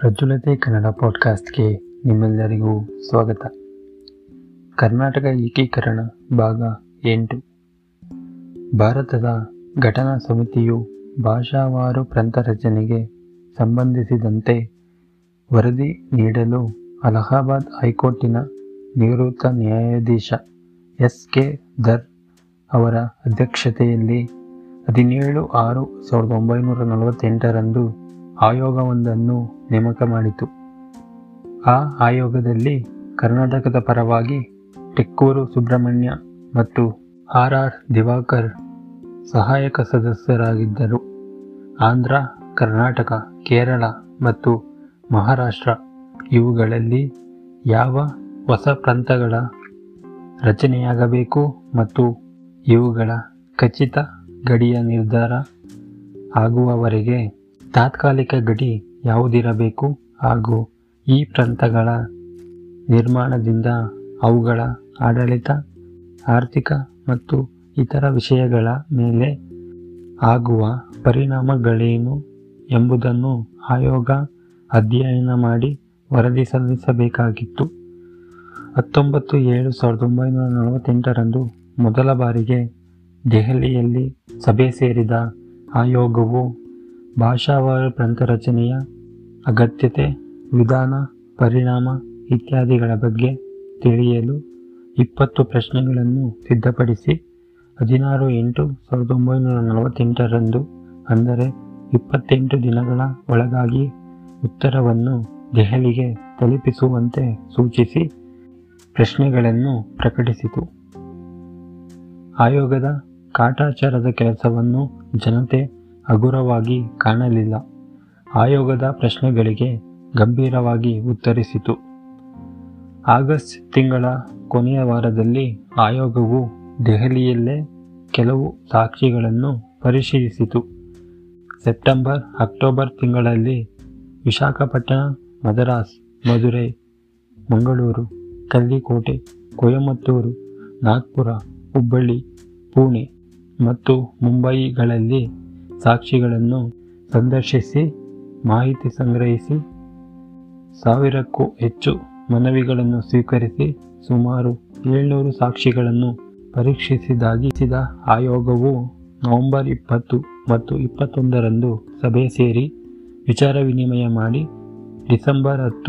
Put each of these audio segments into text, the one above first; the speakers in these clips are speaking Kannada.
ಪ್ರಜ್ವಲತೆ ಕನ್ನಡ ಪಾಡ್ಕಾಸ್ಟ್ಗೆ ನಿಮ್ಮೆಲ್ಲರಿಗೂ ಸ್ವಾಗತ ಕರ್ನಾಟಕ ಏಕೀಕರಣ ಭಾಗ ಎಂಟು ಭಾರತದ ಘಟನಾ ಸಮಿತಿಯು ಭಾಷಾವಾರು ಪ್ರಾಂತ ರಚನೆಗೆ ಸಂಬಂಧಿಸಿದಂತೆ ವರದಿ ನೀಡಲು ಅಲಹಾಬಾದ್ ಹೈಕೋರ್ಟಿನ ನಿವೃತ್ತ ನ್ಯಾಯಾಧೀಶ ಎಸ್ ಕೆ ದರ್ ಅವರ ಅಧ್ಯಕ್ಷತೆಯಲ್ಲಿ ಹದಿನೇಳು ಆರು ಸಾವಿರದ ಒಂಬೈನೂರ ನಲವತ್ತೆಂಟರಂದು ಆಯೋಗವೊಂದನ್ನು ನೇಮಕ ಮಾಡಿತು ಆ ಆಯೋಗದಲ್ಲಿ ಕರ್ನಾಟಕದ ಪರವಾಗಿ ಟೆಕ್ಕೂರು ಸುಬ್ರಹ್ಮಣ್ಯ ಮತ್ತು ಆರ್ ಆರ್ ದಿವಾಕರ್ ಸಹಾಯಕ ಸದಸ್ಯರಾಗಿದ್ದರು ಆಂಧ್ರ ಕರ್ನಾಟಕ ಕೇರಳ ಮತ್ತು ಮಹಾರಾಷ್ಟ್ರ ಇವುಗಳಲ್ಲಿ ಯಾವ ಹೊಸ ಪ್ರಾಂತಗಳ ರಚನೆಯಾಗಬೇಕು ಮತ್ತು ಇವುಗಳ ಖಚಿತ ಗಡಿಯ ನಿರ್ಧಾರ ಆಗುವವರೆಗೆ ತಾತ್ಕಾಲಿಕ ಗಡಿ ಯಾವುದಿರಬೇಕು ಹಾಗೂ ಈ ಪ್ರಾಂತಗಳ ನಿರ್ಮಾಣದಿಂದ ಅವುಗಳ ಆಡಳಿತ ಆರ್ಥಿಕ ಮತ್ತು ಇತರ ವಿಷಯಗಳ ಮೇಲೆ ಆಗುವ ಪರಿಣಾಮಗಳೇನು ಎಂಬುದನ್ನು ಆಯೋಗ ಅಧ್ಯಯನ ಮಾಡಿ ವರದಿ ಸಲ್ಲಿಸಬೇಕಾಗಿತ್ತು ಹತ್ತೊಂಬತ್ತು ಏಳು ಸಾವಿರದ ಒಂಬೈನೂರ ನಲವತ್ತೆಂಟರಂದು ಮೊದಲ ಬಾರಿಗೆ ದೆಹಲಿಯಲ್ಲಿ ಸಭೆ ಸೇರಿದ ಆಯೋಗವು ಭಾಷಾವಾರು ಪ್ರಾಂತ ರಚನೆಯ ಅಗತ್ಯತೆ ವಿಧಾನ ಪರಿಣಾಮ ಇತ್ಯಾದಿಗಳ ಬಗ್ಗೆ ತಿಳಿಯಲು ಇಪ್ಪತ್ತು ಪ್ರಶ್ನೆಗಳನ್ನು ಸಿದ್ಧಪಡಿಸಿ ಹದಿನಾರು ಎಂಟು ಸಾವಿರದ ಒಂಬೈನೂರ ನಲವತ್ತೆಂಟರಂದು ಅಂದರೆ ಇಪ್ಪತ್ತೆಂಟು ದಿನಗಳ ಒಳಗಾಗಿ ಉತ್ತರವನ್ನು ದೆಹಲಿಗೆ ತಲುಪಿಸುವಂತೆ ಸೂಚಿಸಿ ಪ್ರಶ್ನೆಗಳನ್ನು ಪ್ರಕಟಿಸಿತು ಆಯೋಗದ ಕಾಟಾಚಾರದ ಕೆಲಸವನ್ನು ಜನತೆ ಹಗುರವಾಗಿ ಕಾಣಲಿಲ್ಲ ಆಯೋಗದ ಪ್ರಶ್ನೆಗಳಿಗೆ ಗಂಭೀರವಾಗಿ ಉತ್ತರಿಸಿತು ಆಗಸ್ಟ್ ತಿಂಗಳ ಕೊನೆಯ ವಾರದಲ್ಲಿ ಆಯೋಗವು ದೆಹಲಿಯಲ್ಲೇ ಕೆಲವು ಸಾಕ್ಷಿಗಳನ್ನು ಪರಿಶೀಲಿಸಿತು ಸೆಪ್ಟೆಂಬರ್ ಅಕ್ಟೋಬರ್ ತಿಂಗಳಲ್ಲಿ ವಿಶಾಖಪಟ್ಟಣ ಮದರಾಸ್ ಮಧುರೈ ಮಂಗಳೂರು ಕಲ್ಲಿಕೋಟೆ ಕೊಯಮತ್ತೂರು ನಾಗ್ಪುರ ಹುಬ್ಬಳ್ಳಿ ಪುಣೆ ಮತ್ತು ಮುಂಬಯಿಗಳಲ್ಲಿ ಸಾಕ್ಷಿಗಳನ್ನು ಸಂದರ್ಶಿಸಿ ಮಾಹಿತಿ ಸಂಗ್ರಹಿಸಿ ಸಾವಿರಕ್ಕೂ ಹೆಚ್ಚು ಮನವಿಗಳನ್ನು ಸ್ವೀಕರಿಸಿ ಸುಮಾರು ಏಳ್ನೂರು ಸಾಕ್ಷಿಗಳನ್ನು ಪರೀಕ್ಷಿಸಿದಾಗಿಸಿದ ಆಯೋಗವು ನವೆಂಬರ್ ಇಪ್ಪತ್ತು ಮತ್ತು ಇಪ್ಪತ್ತೊಂದರಂದು ಸಭೆ ಸೇರಿ ವಿಚಾರ ವಿನಿಮಯ ಮಾಡಿ ಡಿಸೆಂಬರ್ ಹತ್ತು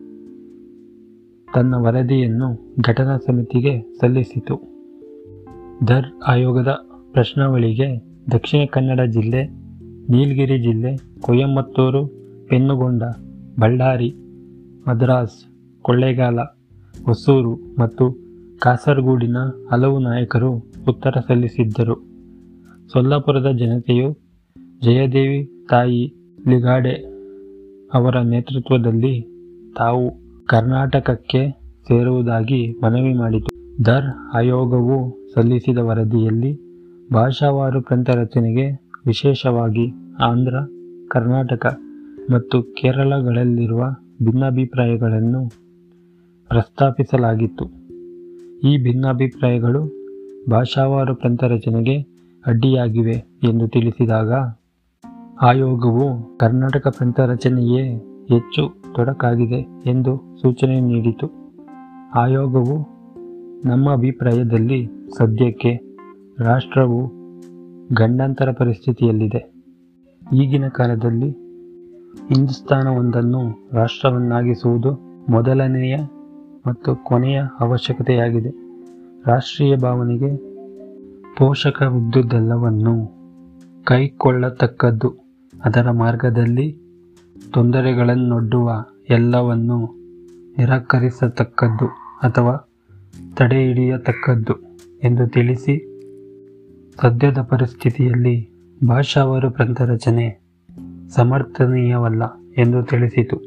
ತನ್ನ ವರದಿಯನ್ನು ಘಟನಾ ಸಮಿತಿಗೆ ಸಲ್ಲಿಸಿತು ದರ್ ಆಯೋಗದ ಪ್ರಶ್ನಾವಳಿಗೆ ದಕ್ಷಿಣ ಕನ್ನಡ ಜಿಲ್ಲೆ ನೀಲಗಿರಿ ಜಿಲ್ಲೆ ಕೊಯಮತ್ತೂರು ಪೆನ್ನುಗೊಂಡ ಬಳ್ಳಾರಿ ಮದ್ರಾಸ್ ಕೊಳ್ಳೇಗಾಲ ಹೊಸೂರು ಮತ್ತು ಕಾಸರಗೂಡಿನ ಹಲವು ನಾಯಕರು ಉತ್ತರ ಸಲ್ಲಿಸಿದ್ದರು ಸೊಲ್ಲಾಪುರದ ಜನತೆಯು ಜಯದೇವಿ ತಾಯಿ ಲಿಗಾಡೆ ಅವರ ನೇತೃತ್ವದಲ್ಲಿ ತಾವು ಕರ್ನಾಟಕಕ್ಕೆ ಸೇರುವುದಾಗಿ ಮನವಿ ಮಾಡಿತು ದರ್ ಆಯೋಗವು ಸಲ್ಲಿಸಿದ ವರದಿಯಲ್ಲಿ ಭಾಷಾವಾರು ಪ್ರಾಂತ ರಚನೆಗೆ ವಿಶೇಷವಾಗಿ ಆಂಧ್ರ ಕರ್ನಾಟಕ ಮತ್ತು ಕೇರಳಗಳಲ್ಲಿರುವ ಭಿನ್ನಾಭಿಪ್ರಾಯಗಳನ್ನು ಪ್ರಸ್ತಾಪಿಸಲಾಗಿತ್ತು ಈ ಭಿನ್ನಾಭಿಪ್ರಾಯಗಳು ಭಾಷಾವಾರು ಪ್ರಾಂತ ರಚನೆಗೆ ಅಡ್ಡಿಯಾಗಿವೆ ಎಂದು ತಿಳಿಸಿದಾಗ ಆಯೋಗವು ಕರ್ನಾಟಕ ಪ್ರಾಂತ ರಚನೆಯೇ ಹೆಚ್ಚು ತೊಡಕಾಗಿದೆ ಎಂದು ಸೂಚನೆ ನೀಡಿತು ಆಯೋಗವು ನಮ್ಮ ಅಭಿಪ್ರಾಯದಲ್ಲಿ ಸದ್ಯಕ್ಕೆ ರಾಷ್ಟ್ರವು ಗಂಡಾಂತರ ಪರಿಸ್ಥಿತಿಯಲ್ಲಿದೆ ಈಗಿನ ಕಾಲದಲ್ಲಿ ಹಿಂದೂಸ್ತಾನವೊಂದನ್ನು ರಾಷ್ಟ್ರವನ್ನಾಗಿಸುವುದು ಮೊದಲನೆಯ ಮತ್ತು ಕೊನೆಯ ಅವಶ್ಯಕತೆಯಾಗಿದೆ ರಾಷ್ಟ್ರೀಯ ಭಾವನೆಗೆ ಪೋಷಕವಿದ್ದುದೆಲ್ಲವನ್ನು ಕೈಕೊಳ್ಳತಕ್ಕದ್ದು ಅದರ ಮಾರ್ಗದಲ್ಲಿ ತೊಂದರೆಗಳನ್ನೊಡ್ಡುವ ಎಲ್ಲವನ್ನು ನಿರಾಕರಿಸತಕ್ಕದ್ದು ಅಥವಾ ತಡೆಹಿಡಿಯತಕ್ಕದ್ದು ಎಂದು ತಿಳಿಸಿ ಸದ್ಯದ ಪರಿಸ್ಥಿತಿಯಲ್ಲಿ ಭಾಷಾವಾರು ಪ್ರಾಂತ ರಚನೆ ಸಮರ್ಥನೀಯವಲ್ಲ ಎಂದು ತಿಳಿಸಿತು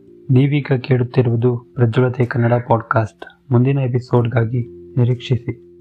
ನೀವೀಗ ಕೇಳುತ್ತಿರುವುದು ಪ್ರಜ್ವಲತೆ ಕನ್ನಡ ಪಾಡ್ಕಾಸ್ಟ್ ಮುಂದಿನ ಎಪಿಸೋಡ್ಗಾಗಿ ನಿರೀಕ್ಷಿಸಿ